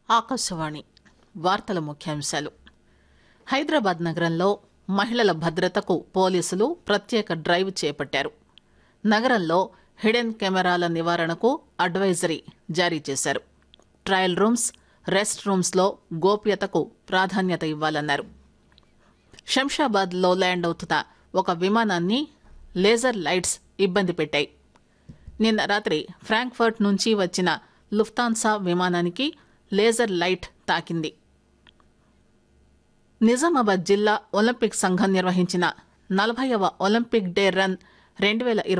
ఆకాశవాణి వార్తల ముఖ్యాంశాలు హైదరాబాద్ నగరంలో మహిళల భద్రతకు పోలీసులు ప్రత్యేక డ్రైవ్ చేపట్టారు నగరంలో హిడెన్ కెమెరాల నివారణకు అడ్వైజరీ జారీ చేశారు ట్రయల్ రూమ్స్ రెస్ట్ రూమ్స్లో గోప్యతకు ప్రాధాన్యత ఇవ్వాలన్నారు శంషాబాద్లో ల్యాండ్ అవుతున్న ఒక విమానాన్ని లేజర్ లైట్స్ ఇబ్బంది పెట్టాయి నిన్న రాత్రి ఫ్రాంక్ఫర్ట్ నుంచి వచ్చిన లుఫ్తాన్సా విమానానికి లేజర్ లైట్ తాకింది నిజామాబాద్ జిల్లా ఒలింపిక్ సంఘం నిర్వహించిన నలభైవ ఒలింపిక్ డే రన్ రెండు వేల